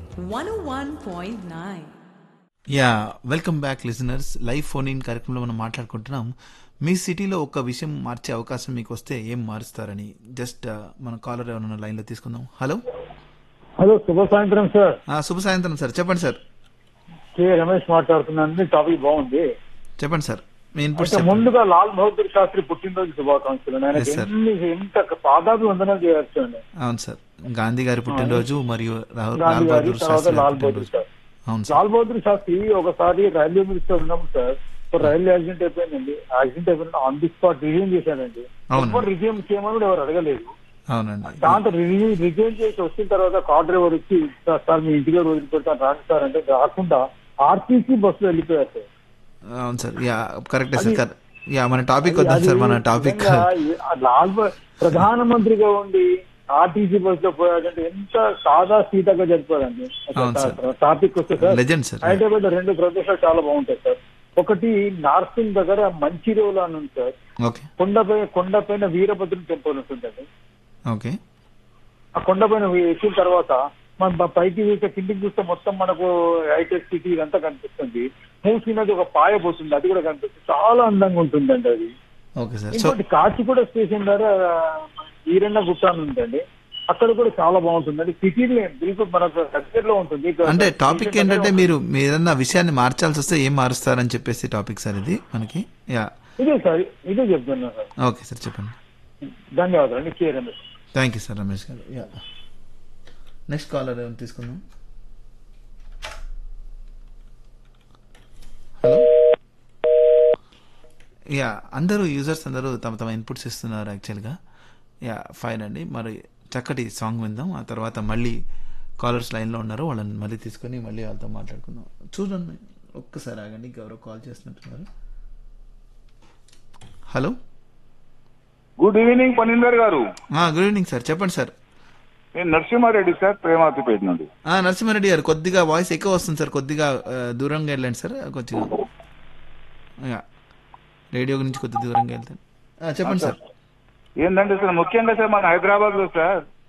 101.9. Yeah welcome back listeners live phone in కార్యక్రమంలో మనం మాట్లాడుకుంటున్నాం మీ సిటీలో ఒక విషయం మార్చే అవకాశం మీకు వస్తే ఏం మారుస్తారని జస్ట్ మన కాలర్ ఎవరైనా లైన్లో తీసుకుందాం హలో హలో శుభ సాయంత్రం సార్ ఆ, శుభ సాయంత్రం సార్ చెప్పండి సార్ కే రమేష్ మాట్లాడుతున్నాను టాపిక్ బాగుంది చెప్పండి సార్ మీ ఇన్పుట్స్ అయితే ముందుగా లాల్ బహదూర్ శాస్త్రి పుట్టినరోజు శుభాకాంక్షలు ఆయన Yes, sir. ఎన్ని ఎంత పాదాభి వందనం చేయొచ్చు అండి అవును సార్ గాంధీ గారి పుట్టినరోజు మరియు రా- గాంధీ లాల్ గారి బహదూర్ తర్వాత శాస్త్రి గారి లాల్ బహదూర్ పుట్టినరోజు శాస్త్రి అవును సార్ లాల్ బహదూర్ శాస్త్రి ఒకసారి రైల్వే మినిస్టర్ ఉన్నప్పుడు సార్ ఒక రైల్వే యాక్సిడెంట్ అయిపోయిందండి యాక్సిడెంట్ అయిపోయిన ఆన్ ది స్పాట్ రిజ్యూమ్ చేశాడండి అవును. ఎవరు రిజ్యూమ్ చేయమని కూడా ఎవరు అడగలేదు అవునండి దాంతో రిజ్యూమ్ రిజ్యూమ్ చేసి వచ్చిన తర్వాత కార్ డ్రైవర్ వచ్చి "సార్, సార్ మీ ఇంటికి వదిలి పెడతాను రాండి సార్ అంటే రాకుండా ఆర్టీసీ బస్సులో వెళ్ళిపోయారు సార్ అవును సార్ యా కరెక్టే సార్ కరెక్ట్ యా మన టాపిక్ వద్దాం సార్ మన టాపిక్ నిజంగా ఆ లాల్ బ- ప్రధానమంత్రిగా ఉండి ఆర్టీసీ బస్ లో పోయాడంటే ఎంత సాదా సీతగా జరిపోదండి అవును సార్. టాపిక్ వస్తే సార్ లెజెండ్ సార్ హైదరాబాద్ లో రెండు ప్రదేశాలు చాలా బాగుంటాయి సార్ ఒకటి నార్సింగ్ దగ్గర మంచిర్యాల అని ఉంది సార్ ఓకే కొండపై కొండపైన వీరభద్రుని టెంపుల్ ఉంటుందండి ఓకే ఆ కొండపైన ఎక్కిన తర్వాత మనం ప- పైకి చూస్తే కిందికి చూస్తే మొత్తం మనకు హైటెక్ సిటీ ఇదంతా కనిపిస్తుంది మూసినది ఒక పాయ పోతుంది అది కూడా కనిపిస్తుంది చాలా అందంగా ఉంటుందండి అది ఓకే సార్ సో ఇంకోటి కాచిగూడ స్టేషన్ ద్వారా ఈరెండ గుట్ట అని ఉందండి అక్కడ కూడా చాలా బాగుంటుందండి సిటీలో బిల్కుల్ మనకు దగ్గరలో ఉంటుంది ఇక అంటే టాపిక్ స్టేషన్ ఏంటంటే దగ్గర మీరు మీరు ఏదన్నా విషయాన్ని మార్చాల్సి వస్తే ఏం మారుస్తారని చెప్పేసి టాపిక్ సార్ ఇది మనకి యా ఇదే సార్ ఇదే చెప్తున్నా సార్ ఓకే సార్ చెప్పండి ధన్యవాదాలు అండి K Ramesh thank you sir Ramesh garu yeah next caller ఏమైనా తీసుకుందాం హలో యా అందరూ యూజర్స్ అందరూ తమ తమ ఇన్పుట్స్ ఇస్తున్నారు యాక్చువల్గా యా ఫైన్ అండి మరి చక్కటి సాంగ్ విందాం ఆ తర్వాత మళ్ళీ కాలర్స్ లైన్లో ఉన్నారు వాళ్ళని మళ్ళీ తీసుకొని మళ్ళీ వాళ్ళతో మాట్లాడుకుందాం చూడండి ఒక్కసారి ఆగండి గౌరవ్ కాల్ చేస్తున్నట్టున్నారు hello good evening Phanindar garu good evening sir చెప్పండి సార్ నేను నరసింహారెడ్డి సార్ ప్రేమాతిపేట నుండి ఆ, నరసింహారెడ్డి గారు కొద్దిగా వాయిస్ ఎక్కువ వస్తుంది సార్ కొద్దిగా ఆ, దూరంగా వెళ్ళండి సార్ కొద్దిగా యా. రేడియో గురించి కొద్ది దూరంగా వెళ్తాను ఆ, చెప్పండి సార్ ఏంటంటే సార్ ముఖ్యంగా సార్ మన హైదరాబాద్ లో సార్